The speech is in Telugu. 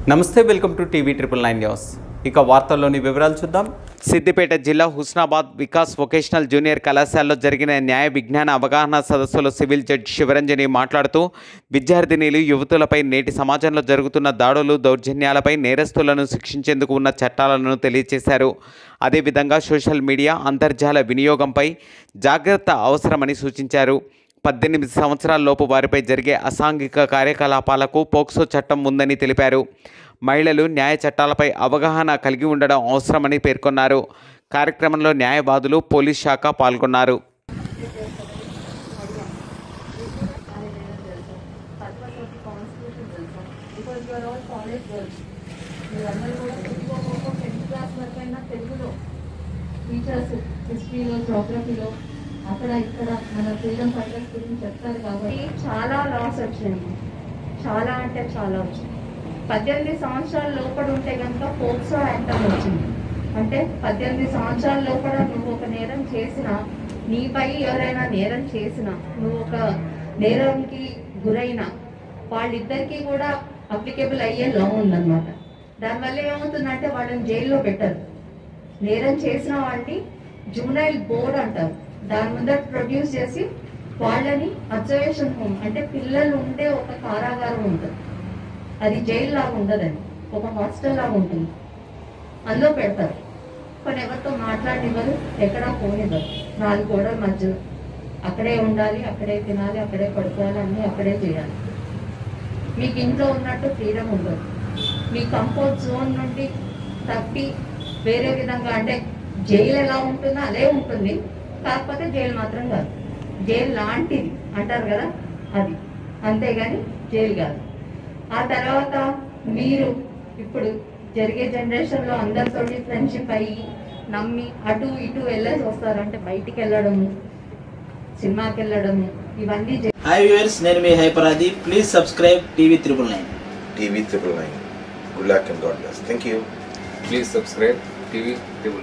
నమస్తే welcome to TV triple nine news ఇక వార్తల్లోని వివరాలు చూద్దాం సిద్దిపేట జిల్లా హుస్నాబాద్ వికాస్ వొకేషనల్ జూనియర్ కళాశాలలో జరిగిన న్యాయ విజ్ఞాన అవగాహన సదస్సులో సివిల్ జడ్జి శివరంజని మాట్లాడుతూ విద్యార్థినిలు యువతులపై నేటి సమాజంలో జరుగుతున్న దాడులు దౌర్జన్యాలపై నేరస్తులను శిక్షించేందుకు ఉన్న చట్టాలను తెలియజేశారు అదేవిధంగా సోషల్ మీడియా అంతర్జాల వినియోగంపై జాగ్రత్త అవసరమని సూచించారు పద్దెనిమిది సంవత్సరాల లోపు వారిపై జరిగే అసాంఘిక కార్యకలాపాలకు పోక్సో చట్టం ఉందని తెలిపారు మహిళలు న్యాయ చట్టాలపై అవగాహన కలిగి ఉండడం అవసరమని పేర్కొన్నారు కార్యక్రమంలో న్యాయవాదులు పోలీస్ శాఖ పాల్గొన్నారు పర్పస్ కాన్స్టిట్యూషన్ తెలుసా because you are all college girls మీరందరూ కూడా తెలుగు టెన్త్ క్లాస్ వరకు అయినా తెలుగులో టీచర్స్ హిస్టరీలో జోగ్రఫీలో అక్కడ ఇక్కడ మన ఫ్రీడమ్ ఫైటర్స్ గురించి చెప్తారు కాబట్టి చాలా లాస్ వచ్చినాయి చాలా అంటే చాలా వచ్చింది పద్దెనిమిది సంవత్సరాల లోపల ఉంటే కనుక పోక్సో యాక్ట్ అని వచ్చింది అంటే పద్దెనిమిది సంవత్సరాల లోపల నువ్వు ఒక నేరం చేసినా నీపై ఎవరైనా నేరం చేసినా నువ్వు ఒక నేరంకి గురైనా వాళ్ళిద్దరికీ కూడా అప్లికేబుల్ అయ్యే లా ఉందన్నమాట దానివల్ల ఏమవుతుందంటే వాళ్ళని జైల్లో పెట్టరు నేరం చేసిన వాడిని జూనైల్ బోర్డ్ అంటారు దాని ముందర ప్రొడ్యూస్ చేసి వాళ్ళని అబ్జర్వేషన్ హోమ్ అంటే పిల్లలు ఉండే ఒక కారాగారం ఉంటుంది అది జైలు లాగా ఉండదండి ఒక హాస్టల్ లాగా ఉంటుంది అందులో పెడతారు కొన్ని ఎవరితో మాట్లాడినివ్వరు ఎక్కడా పోనివ్వరు నాలుగు గోడల మధ్యలో అక్కడే ఉండాలి అక్కడే తినాలి అక్కడే పడుకోవాలి అన్నీ అక్కడే చేయాలి మీకు ఇంట్లో ఉన్నట్టు ఫ్రీడమ్ ఉండదు మీ కంఫర్ట్ జోన్ నుండి తప్పి వేరే విధంగా అంటే జైలు ఎలా ఉంటుందో అదే ఉంటుంది కాకపోతే జైలు మాత్రం కాదు జైలు లాంటిది అంటారు కదా అది అంతేగాని జైలు కాదు ఆ తర్వాత మీరు ఇప్పుడు జరిగే జనరేషన్ లో అందరితోటి ఫ్రెండ్షిప్ అయ్యి నమ్మి అటు ఇటు వెళ్ళేసి వస్తారు అంటే బయటికి వెళ్ళడము సినిమాకి వెళ్ళడము ఇవన్నీ జరి- హాయ్ వ్యూవర్స్ నేను మీ హైపరాది please subscribe TV triple nine TV triple nine. Good luck and God bless. Thank you. Please subscribe TV Table.